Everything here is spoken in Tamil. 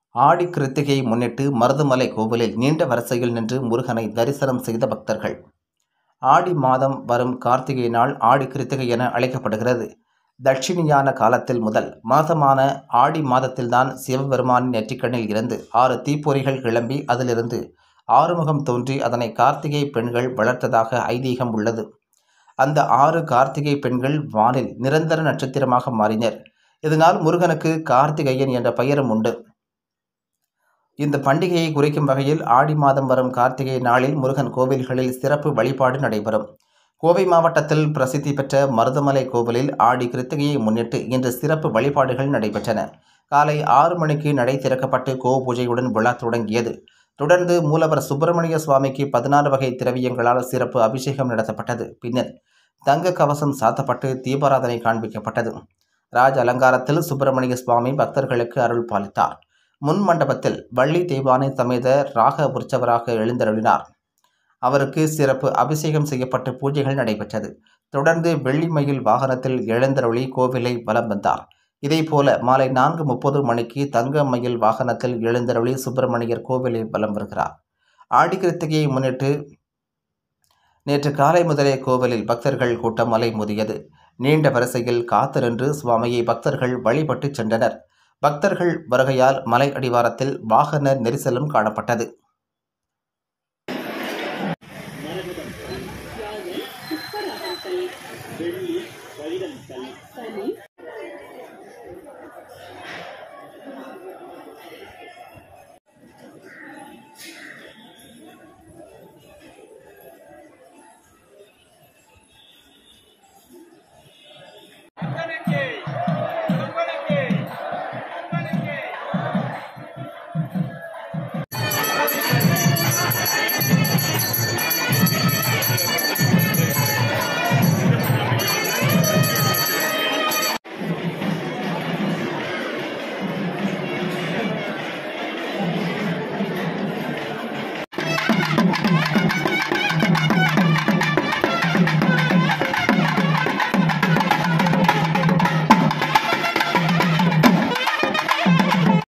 ஆடி கிருத்திகையை முன்னிட்டு மருதமலை கோவிலில் நீண்ட வரிசையில் நின்று முருகனை தரிசனம் செய்த பக்தர்கள் ஆடி மாதம் வரும் கார்த்திகை நாள் ஆடி கிருத்திகை என அழைக்கப்படுகிறது தட்சிணியான காலத்தில் முதல் மாதமான ஆடி மாதத்தில்தான் சிவபெருமானின் நெற்றிக்கண்ணில் இருந்து ஆறு தீப்பொறிகள் கிளம்பி அதிலிருந்து ஆறுமுகம் தோன்றி அதனை கார்த்திகை பெண்கள் வளர்த்ததாக ஐதீகம் உள்ளது அந்த ஆறு கார்த்திகை பெண்கள் வானில் நிரந்தர நட்சத்திரமாக மாறினர் இதனால் முருகனுக்கு கார்த்திகேயன் என்ற பெயரும் உண்டு இந்த பண்டிகையை குறிக்கும் வகையில் ஆடி மாதம் வரும் கார்த்திகை நாளில் முருகன் கோவில்களில் சிறப்பு வழிபாடு நடைபெறும் கோவை மாவட்டத்தில் பிரசித்தி பெற்ற மருதமலை கோவிலில் ஆடி கிருத்திகையை முன்னிட்டு இன்று சிறப்பு வழிபாடுகள் நடைபெற்றன காலை ஆறு மணிக்கு நடை திறக்கப்பட்டு கோ பூஜையுடன் விழா தொடங்கியது தொடர்ந்து மூலவர் சுப்பிரமணிய சுவாமிக்கு பதினாறு வகை திரவியங்களால் சிறப்பு அபிஷேகம் நடத்தப்பட்டது பின்னர் தங்க கவசம் சாத்தப்பட்டு தீபாராதனை காண்பிக்கப்பட்டது ராஜ அலங்காரத்தில் சுப்பிரமணிய சுவாமி பக்தர்களுக்கு அருள் பாலித்தார் முன் மண்டபத்தில் வள்ளி தெய்வானை சமேத ராக உற்சவராக எழுந்தருளினார் அவருக்கு சிறப்பு அபிஷேகம் செய்யப்பட்டு பூஜைகள் நடைபெற்றது தொடர்ந்து வெள்ளிமயில் வாகனத்தில் எழுந்தருளி கோவிலை வலம் வந்தார் இதேபோல மாலை நான்கு முப்பது மணிக்கு தங்க மயில் வாகனத்தில் எழுந்தருளி சுப்பிரமணியர் கோவிலை வலம் வருகிறார் ஆடி கிருத்திகையை முன்னிட்டு நேற்று காலை முதலே கோவிலில் பக்தர்கள் கூட்டம் அலைமோதியது நீண்ட வரிசையில் காத்து நின்று சுவாமியை பக்தர்கள் வழிபட்டு சென்றனர் பக்தர்கள் வருகையால் மலை அடிவாரத்தில் வாகன நெரிசலும் காணப்பட்டது வெள்ளி வைரல் கல்